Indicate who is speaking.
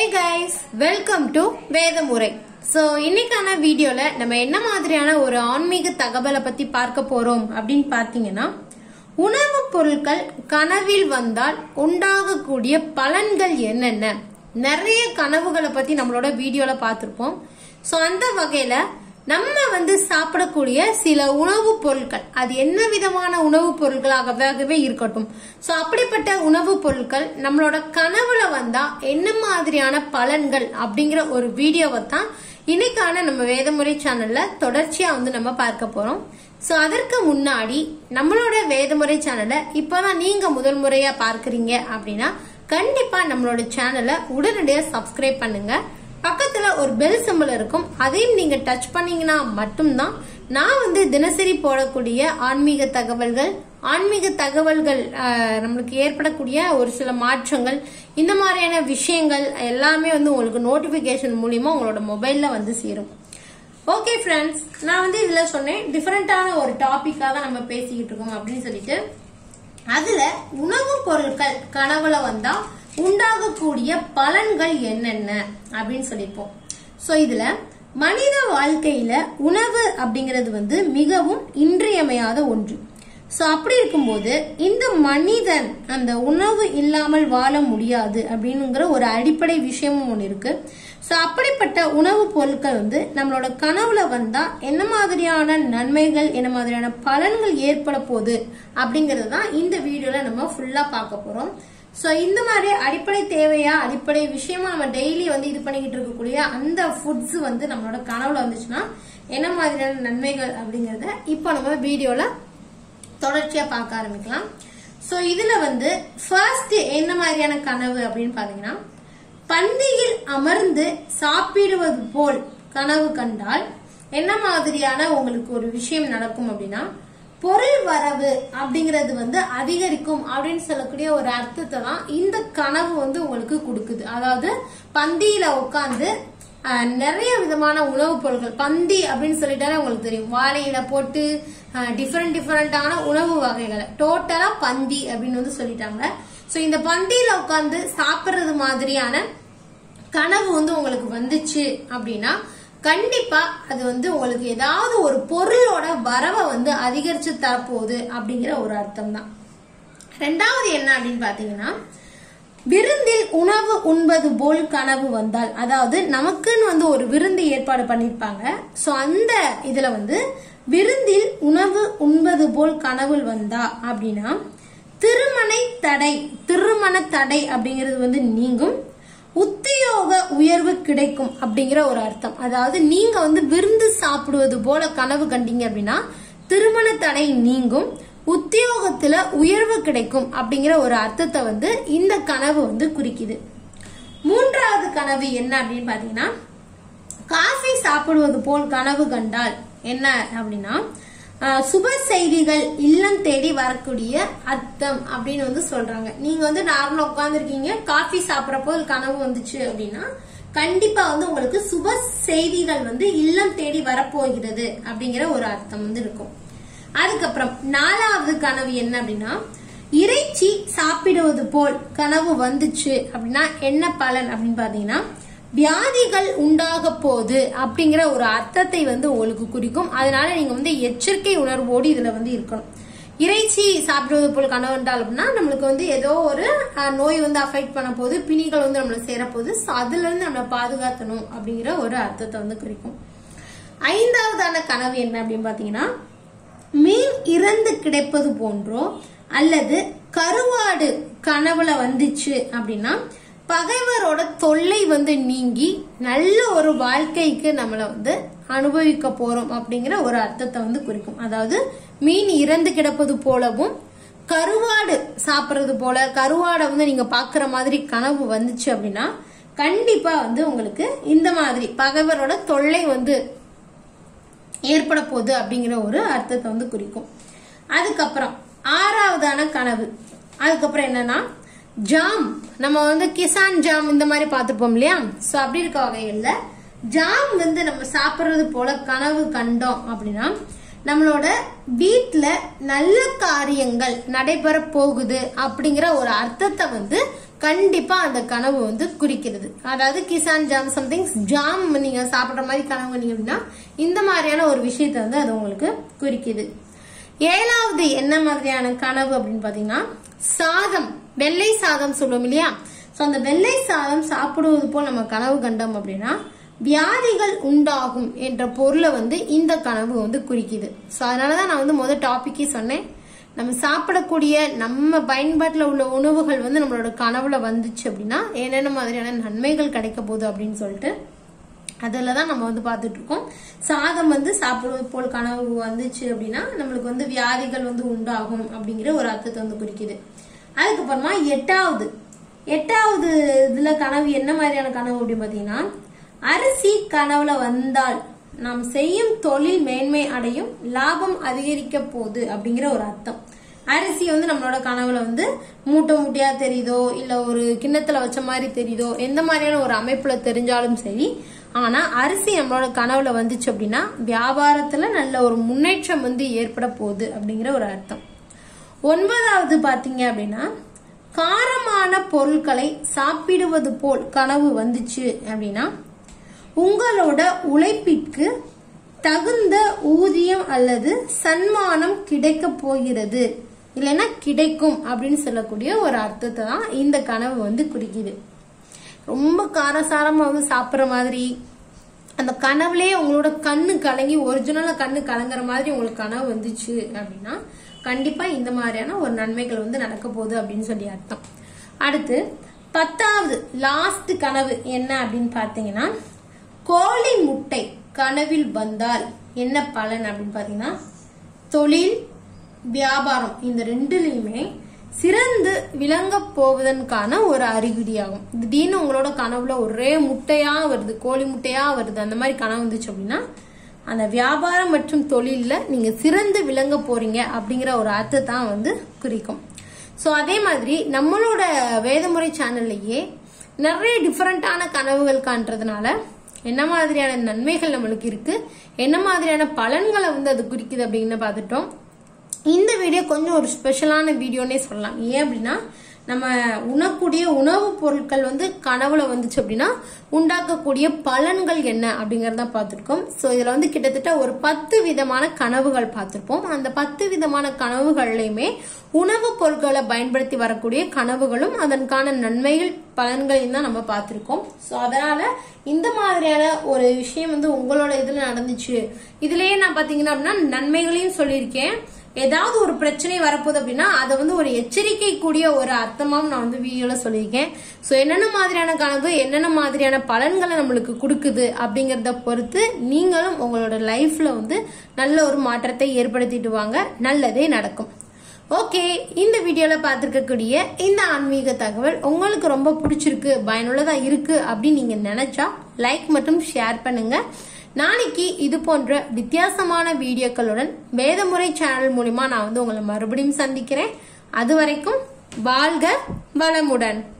Speaker 1: guys welcome to வேதமுறை so இன்னைக்கான வீடியோல நம்ம என்ன மாதிரியான ஒரு ஆன்மீக தகவலை பத்தி பார்க்க போறோம் அப்படின்னு பார்த்தீங்கன்னா உணவுப் பொருட்கள் கனவில் வந்தால் உண்டாகக்கூடிய பலன்கள் என்னென்ன நிறைய கனவுகளை பத்தி நம்மளோட வீடியோல பார்த்திருப்போம் ஸோ அந்த வகையில நம்ம வந்து சாப்பிடக்கூடிய சில உணவுப் பொருட்கள் அது என்ன விதமான உணவுப் பொருட்களாகவே இருக்கட்டும் சோ அப்படிப்பட்ட உணவுப் பொருட்கள் நம்மளோட கனவுல வந்தா என்ன மாதிரியான பலன்கள் அப்படிங்கிற ஒரு வீடியோவை தான் இன்னைக்கான நம்ம வேதமுறை சேனல்ல தொடர்ச்சியா வந்து நம்ம பார்க்க போறோம் சோ அதற்கு முன்னாடி நம்மளோட வேதமுறை சேனலை இப்பதான் நீங்க முதல் முறையா பார்க்கறீங்க அப்படின்னா கண்டிப்பா நம்மளோட சேனலை உடனடியா சப்ஸ்கிரைப் பண்ணுங்க பக்கத்துல ஒரு பெல் சிம்பிள் இருக்கும் அதையும் நீங்க டச் பண்ணீங்கன்னா மட்டும்தான் நான் வந்து தினசரி போடக்கூடிய ஆன்மீக தகவல்கள் ஆன்மீக தகவல்கள் ஆஹ், நம்மளுக்கு ஏற்படக்கூடிய ஒரு சில மாற்றங்கள் இந்த மாதிரியான விஷயங்கள் எல்லாமே வந்து உங்களுக்கு நோட்டிபிகேஷன் மூலியமா உங்களோட மொபைல்ல வந்து சேரும் ஓகே ஃப்ரெண்ட்ஸ் நான் வந்து இதுல சொன்னேன் டிஃபரெண்டான ஒரு டாபிக்கா தான் நம்ம பேசிக்கிட்டு இருக்கோம் அப்படின்னு சொல்லிட்டு அதுல உணவுப் பொருட்கள் கனவுல வந்தா உண்டாகக்கூடிய பலன்கள் என்னென்ன அப்படின்னு சொல்லியிருப்போம் சோ இதுல மனித வாழ்க்கையில உணவு அப்படிங்கிறது வந்து மிகவும் இன்றியமையாத ஒன்று சோ அப்படி இருக்கும்போது இந்த மனிதன் அந்த உணவு இல்லாமல் வாழ முடியாது அப்படிங்கிற ஒரு அடிப்படை விஷயமும் ஒன்று இருக்கு சோ அப்படிப்பட்ட உணவுப் பொருட்கள் வந்து நம்மளோட கனவுல வந்தா என்ன மாதிரியான நன்மைகள் என்ன மாதிரியான பலன்கள் ஏற்பட போகுது அப்படிங்கறது தான் இந்த வீடியோல நம்ம ஃபுல்லா பார்க்க போறோம் சோ இந்த மாதிரி அடிப்படை தேவையா அடிப்படை விஷயமா நம்ம டெய்லி வந்து இது பண்ணிக்கிட்டு இருக்கக்கூடிய அந்த ஃபுட்ஸ் வந்து நம்மளோட கனவுல வந்துச்சுன்னா என்ன மாதிரியான நன்மைகள் அப்படிங்கறத இப்போ நம்ம வீடியோல தொடர்ச்சியா பார்க்க ஆரம்பிக்கலாம் சோ இதுல வந்து ஃபர்ஸ்ட் என்ன மாதிரியான கனவு அப்படின்னு பாத்தீங்கன்னா பந்தியில் அமர்ந்து சாப்பிடுவது போல் கனவு கண்டால் என்ன மாதிரியான உங்களுக்கு ஒரு விஷயம் நடக்கும் அப்படின்னா பொருள் வரவு அப்படிங்கிறது வந்து அதிகரிக்கும் அப்படின்னு சொல்லக்கூடிய ஒரு அர்த்தத்தை தான் இந்த கனவு வந்து உங்களுக்கு கொடுக்குது அதாவது பந்தியில உட்காந்து ஆஹ் நிறைய விதமான உணவுப் பொருட்கள் பந்தி அப்படின்னு சொல்லிட்டாலே உங்களுக்கு தெரியும் வாழையில போட்டு டிஃப்ரெண்ட் டிஃப்ரெண்டான உணவு வகைகளை டோட்டலா பந்தி அப்படின்னு வந்து சொல்லிட்டாங்க சோ இந்த பந்தியில உட்காந்து சாப்பிடுறது மாதிரியான கனவு வந்து உங்களுக்கு வந்துச்சு அப்படின்னா கண்டிப்பா அது வந்து உங்களுக்கு ஏதாவது ஒரு பொருளோட வரவை வந்து அதிகரிச்சு தரப்போகுது அப்படிங்கிற ஒரு அர்த்தம் தான் ரெண்டாவது என்ன அப்படின்னு பாத்தீங்கன்னா விருந்தில் உணவு உண்பது போல் கனவு வந்தால் அதாவது நமக்குன்னு வந்து ஒரு விருந்து ஏற்பாடு பண்ணிருப்பாங்க சோ அந்த இதுல வந்து விருந்தில் உணவு உண்பது போல் கனவு வந்தா அப்படின்னா திருமண தடை திருமண தடை அப்படிங்கிறது வந்து நீங்கும் உத்தியோக உயர்வு கிடைக்கும் அப்படிங்கிற ஒரு அர்த்தம் அதாவது நீங்க வந்து விருந்து சாப்பிடுவது போல கனவு கண்டீங்க அப்படின்னா திருமண தடை நீங்கும் உத்தியோகத்துல உயர்வு கிடைக்கும் அப்படிங்கிற ஒரு அர்த்தத்தை வந்து இந்த கனவு வந்து குறிக்குது மூன்றாவது கனவு என்ன அப்படின்னு பாத்தீங்கன்னா காஃபி சாப்பிடுவது போல் கனவு கண்டால் என்ன அப்படின்னா ஆஹ், சுப செய்திகள் இல்லம் தேடி வரக்கூடிய அர்த்தம் அப்படின்னு வந்து சொல்றாங்க நீங்க வந்து நார்மலா உட்கார்ந்துருக்கீங்க காஃபி சாப்பிடறப்போ ஒரு கனவு வந்துச்சு அப்படின்னா கண்டிப்பா வந்து உங்களுக்கு சுப செய்திகள் வந்து இல்லம் தேடி வரப்போகிறது அப்படிங்கிற ஒரு அர்த்தம் வந்து இருக்கும் அதுக்கப்புறம் நாலாவது கனவு என்ன அப்படின்னா இறைச்சி சாப்பிடுவது போல் கனவு வந்துச்சு அப்படின்னா என்ன பலன் அப்படின்னு பாத்தீங்கன்னா வியாதிகள் உண்டாக போகுது அப்படிங்கிற ஒரு அர்த்தத்தை வந்து உங்களுக்கு குறிக்கும் அதனால நீங்க வந்து எச்சரிக்கை உணர்வோடு இதுல வந்து இருக்கணும் இறைச்சி சாப்பிடுவது போல் கனவு வந்தால் அப்படின்னா நம்மளுக்கு வந்து ஏதோ ஒரு அஹ், நோய் வந்து அஃபெக்ட் பண்ண போகுது பிணிகள் வந்து நம்மளை சேரப்போகுது So அதுல இருந்து நம்மளை பாதுகாத்தணும் அப்படிங்கிற ஒரு அர்த்தத்தை வந்து குறிக்கும் ஐந்தாவதான கனவு என்ன அப்படின்னு பாத்தீங்கன்னா மீன் இறந்து கிடைப்பது போன்றோ அல்லது கருவாடு கனவுல வந்துச்சு அப்படின்னா பகைவரோட தொல்லை வந்து நீங்கி நல்ல ஒரு வாழ்க்கைக்கு நம்மள வந்து அனுபவிக்க போறோம் அப்படிங்கிற ஒரு அர்த்தத்தை வந்து குறிக்கும் அதாவது மீன் இறந்து கிடப்பது போலவும் கருவாடு சாப்பிடுறது போல கருவாடை வந்து நீங்க பாக்குற மாதிரி கனவு வந்துச்சு அப்படின்னா கண்டிப்பா வந்து உங்களுக்கு இந்த மாதிரி பகைவரோட தொல்லை வந்து ஏற்பட போகுது அப்படிங்கிற ஒரு அர்த்தத்தை வந்து குறிக்கும் அதுக்கப்புறம் ஆறாவதான கனவு அதுக்கப்புறம் என்னன்னா ஜாம் நம்ம வந்து கிசான் ஜாம் இந்த மாதிரி பார்த்துப்போம் இல்லையா சோ அப்படி இருக்க வகைகள்ல ஜாம் வந்து நம்ம சாப்பிடுறது போல கனவு கண்டோம் அப்படின்னா நம்மளோட வீட்ல நல்ல காரியங்கள் நடைபெற போகுது அப்படிங்கிற ஒரு அர்த்தத்தை வந்து கண்டிப்பா அந்த கனவு வந்து குறிக்கிறது அதாவது கிசான் ஜாம் சம்திங் ஜாம் நீங்க சாப்பிடுற மாதிரி கனவு கண்டீங்க அப்படின்னா இந்த மாதிரியான ஒரு விஷயத்தை வந்து அது உங்களுக்கு குறிக்குது ஏழாவது என்ன மாதிரியான கனவு அப்படின்னு பாத்தீங்கன்னா சாதம் வெள்ளை சாதம் சொல்லுவோம் இல்லையா சோ அந்த வெள்ளை சாதம் சாப்பிடுவது போல் நம்ம கனவு கண்டோம் அப்படின்னா வியாதிகள் உண்டாகும் என்ற பொருளை வந்து இந்த கனவு வந்து குறிக்குது ஸோ அதனாலதான் நான் வந்து முதல் டாபிக்கே சொன்னேன் நம்ம சாப்பிடக்கூடிய நம்ம பயன்பாட்டில் உள்ள உணவுகள் வந்து நம்மளோட கனவுல வந்துச்சு அப்படின்னா என்னென்ன மாதிரியான நன்மைகள் கிடைக்க போகுது அப்படின்னு சொல்லிட்டு அதில் தான் நம்ம வந்து பார்த்துட்டு இருக்கோம் சாதம் வந்து சாப்பிடுவது போல் கனவு வந்துச்சு அப்படின்னா நம்மளுக்கு வந்து வியாதிகள் வந்து உண்டாகும் அப்படிங்கிற ஒரு அர்த்தத்தை வந்து குறிக்குது அதுக்கப்புறமா எட்டாவது எட்டாவது இதுல கனவு என்ன மாதிரியான கனவு அப்படின்னு பார்த்தீங்கன்னா அரிசி கனவுல வந்தால் நாம் செய்யும் தொழில் மேன்மை அடையும் லாபம் அதிகரிக்க போகுது அப்படிங்கிற ஒரு அர்த்தம் அரிசி வந்து நம்மளோட கனவுல வந்து மூட்டை மூட்டையா தெரியுதோ இல்ல ஒரு கிண்ணத்துல வச்ச மாதிரி தெரியுதோ எந்த மாதிரியான ஒரு அமைப்புல தெரிஞ்சாலும் சரி ஆனா அரிசி நம்மளோட கனவுல வந்துச்சு அப்படின்னா வியாபாரத்துல நல்ல ஒரு முன்னேற்றம் வந்து ஏற்பட போகுது அப்படிங்கிற ஒரு அர்த்தம் ஒன்பதாவது பாத்தீங்க அப்படின்னா காரமான பொருட்களை சாப்பிடுவது போல் கனவு வந்துச்சு அப்படின்னா உங்களோட உழைப்பிற்கு தகுந்த ஊதியம் அல்லது சன்மானம் கிடைக்க போகிறது இல்லைன்னா கிடைக்கும் அப்படின்னு சொல்லக்கூடிய ஒரு அர்த்தத்தை தான் இந்த கனவு வந்து குறிக்குது ரொம்ப காரசாரமா வந்து சாப்பிட்ற மாதிரி அந்த கனவுலயே உங்களோட கண்ணு கலங்கி ஒரிஜினலா கண்ணு கலங்குற மாதிரி உங்களுக்கு கனவு வந்துச்சு அப்படின்னா கண்டிப்பா இந்த மாதிரியான ஒரு நன்மைகள் வந்து நடக்க போகுது அப்படின்னு சொல்லி அர்த்தம் அடுத்து பத்தாவது லாஸ்ட் கனவு என்ன அப்படின்னு பார்த்தீங்கன்னா கோழி முட்டை கனவில் வந்தால் என்ன பலன் அப்படின்னு பார்த்தீங்கன்னா தொழில் வியாபாரம் இந்த ரெண்டுலையுமே சிறந்து விளங்க போவதற்கான ஒரு அறிகுறியாகும் திடீர்னு உங்களோட கனவுல ஒரே முட்டையா வருது கோழி முட்டையா வருது அந்த மாதிரி கனவு வந்துச்சு அப்படின்னா அந்த வியாபாரம் மற்றும் தொழில்ல நீங்க சிறந்து விளங்க போறீங்க அப்படிங்கிற ஒரு அர்த்தத்தை வந்து குறிக்கும் ஸோ அதே மாதிரி நம்மளோட வேதமுறை சேனல்லையே நிறைய டிஃப்ரெண்டான கனவுகள் காண்றதுனால என்ன மாதிரியான நன்மைகள் நம்மளுக்கு இருக்கு என்ன மாதிரியான பலன்களை வந்து அது குறிக்குது அப்படின்னு பார்த்துட்டோம் இந்த வீடியோ கொஞ்சம் ஒரு ஸ்பெஷலான வீடியோனே சொல்லலாம் ஏன் அப்படின்னா நம்ம உண்ணக்கூடிய உணவுப் பொருட்கள் வந்து கனவுல வந்துச்சு அப்படின்னா உண்டாக்கக்கூடிய பலன்கள் என்ன அப்படிங்கறத பார்த்துருக்கோம் ஸோ இதுல வந்து கிட்டத்தட்ட ஒரு பத்து விதமான கனவுகள் பார்த்திருப்போம் அந்த பத்து விதமான கனவுகள்லையுமே உணவுப் பொருட்களை பயன்படுத்தி வரக்கூடிய கனவுகளும் அதற்கான நன்மைகள் பலன்களையும் தான் நம்ம பார்த்திருக்கோம் ஸோ அதனால இந்த மாதிரியான ஒரு விஷயம் வந்து உங்களோட இதுல நடந்துச்சு இதுலயே நான் பாத்தீங்கன்னா அப்படின்னா நன்மைகளையும் சொல்லியிருக்கேன் ஏதாவது ஒரு பிரச்சனை வரப்போகுது அப்படின்னா அதை வந்து ஒரு எச்சரிக்கை கூடிய ஒரு அர்த்தமாவும் நான் வந்து வீடியோல சொல்லியிருக்கேன் ஸோ என்னென்ன மாதிரியான கனவு என்னென்ன மாதிரியான பலன்களை நம்மளுக்கு கொடுக்குது அப்படிங்கறத பொறுத்து நீங்களும் உங்களோட லைஃப்ல வந்து நல்ல ஒரு மாற்றத்தை ஏற்படுத்திட்டு வாங்க நல்லதே நடக்கும் ஓகே இந்த வீடியோல பார்த்துருக்கக்கூடிய இந்த ஆன்மீக தகவல் உங்களுக்கு ரொம்ப பிடிச்சிருக்கு பயனுள்ளதா இருக்கு அப்படின்னு நீங்க நினைச்சா லைக் மற்றும் ஷேர் பண்ணுங்க நாளைக்கு இது போன்ற வித்தியாசமான வீடியோக்களுடன் வேதமுறை சேனல் மூலிமா நான் வந்து உங்களை மறுபடியும் சந்திக்கிறேன் அது வரைக்கும் வாழ்க வளமுடன்